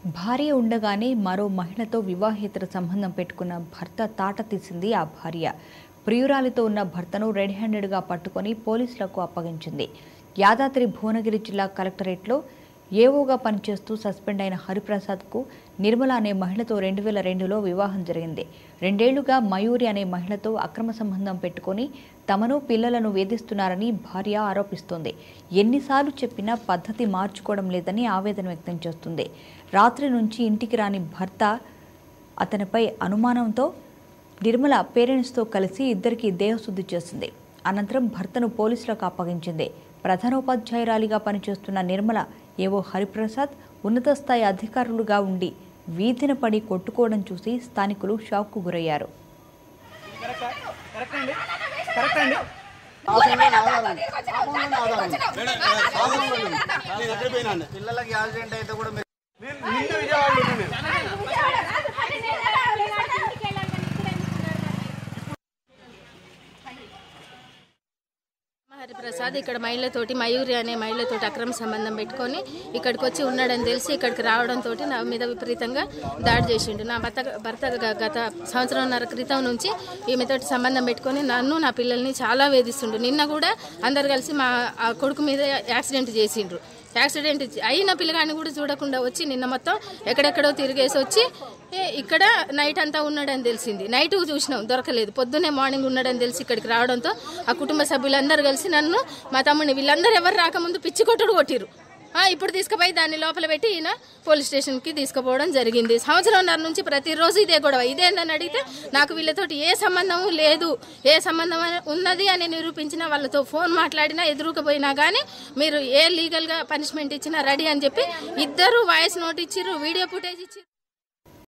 భార్య ఉండగానే మరో మహిళతో వివాహేతర సంబంధం పెట్టుకున్న భర్త తాట తీసింది ఆ భార్య ప్రియురాలితో ఉన్న భర్తను రెడ్ హ్యాండెడ్గా పట్టుకొని పోలీసులకు అప్పగించింది యాదాద్రి భువనగిరి జిల్లా కలెక్టరేట్లో ఏవోగా పనిచేస్తూ సస్పెండ్ అయిన హరిప్రసాద్కు నిర్మల అనే మహిళతో రెండు వేల రెండులో వివాహం జరిగింది రెండేళ్లుగా మయూరి అనే మహిళతో అక్రమ సంబంధం పెట్టుకొని తమను పిల్లలను వేధిస్తున్నారని భార్య ఆరోపిస్తోంది ఎన్నిసార్లు చెప్పినా పద్ధతి మార్చుకోవడం లేదని ఆవేదన వ్యక్తం చేస్తుంది రాత్రి నుంచి ఇంటికి రాని భర్త అతనిపై అనుమానంతో నిర్మల పేరెంట్స్తో కలిసి ఇద్దరికి దేహశుద్ధి చేసింది అనంతరం భర్తను పోలీసులకు అప్పగించింది ప్రధానోపాధ్యాయురాలిగా పనిచేస్తున్న నిర్మల ఏవో హరిప్రసాద్ ఉన్నత స్థాయి అధికారులుగా ఉండి వీధిన పడి కొట్టుకోవడం చూసి స్థానికులు షాక్కు గురయ్యారు పిల్లలకి యాక్సిడెంట్ అయితే కూడా మీరు హరిప్రసాద్ ఇక్కడ మహిళతోటి మయూరి అనే మహిళతోటి అక్రమ సంబంధం పెట్టుకొని ఇక్కడికి వచ్చి ఉన్నాడని తెలిసి ఇక్కడికి రావడంతో నా మీద విపరీతంగా దాడి చేసిండు నా భర్త భర్త గ- గత సంవత్సరంన్నర క్రితం నుంచి ఈమెతోటి సంబంధం పెట్టుకొని నన్ను నా పిల్లల్ని చాలా వేధిస్తుండు నిన్న కూడా అందరు కలిసి మా ఆ కొడుకు మీద యాక్సిడెంట్ చేసిండ్రు యాక్సిడెంట్ అయిన పిల్లగాని కూడా చూడకుండా వచ్చి నిన్న మొత్తం ఎక్కడెక్కడో తిరిగేసి వచ్చి ఏ, ఇక్కడ నైట్ అంతా ఉన్నాడని తెలిసింది నైట్ చూసినాం దొరకలేదు పొద్దున్నే మార్నింగ్ ఉన్నాడని తెలిసి ఇక్కడికి రావడంతో ఆ కుటుంబ సభ్యులందరూ కలిసి నన్ను మా తమ్ముడిని వీళ్ళందరూ ఎవరు రాకముందు పిచ్చి కొట్టుడు కొట్టిరు ఆ, ఇప్పుడు తీసుకుపోయి దాన్ని లోపల పెట్టి ఈయన పోలీస్ స్టేషన్కి తీసుకుపోవడం జరిగింది సంవత్సరంన్నర నుంచి ప్రతిరోజు ఇదే గొడవ ఇదేందని అడిగితే నాకు వీళ్ళతోటి ఏ సంబంధం లేదు ఏ సంబంధం అని ఉన్నది అని నిరూపించినా వాళ్ళతో ఫోన్ మాట్లాడినా ఎదురుకుపోయినా కానీ మీరు ఏ లీగల్గా పనిష్మెంట్ ఇచ్చినా రెడీ అని చెప్పి ఇద్దరు వాయిస్ నోట్ ఇచ్చిర్రు వీడియో ఫుటేజ్ ఇచ్చిర్రు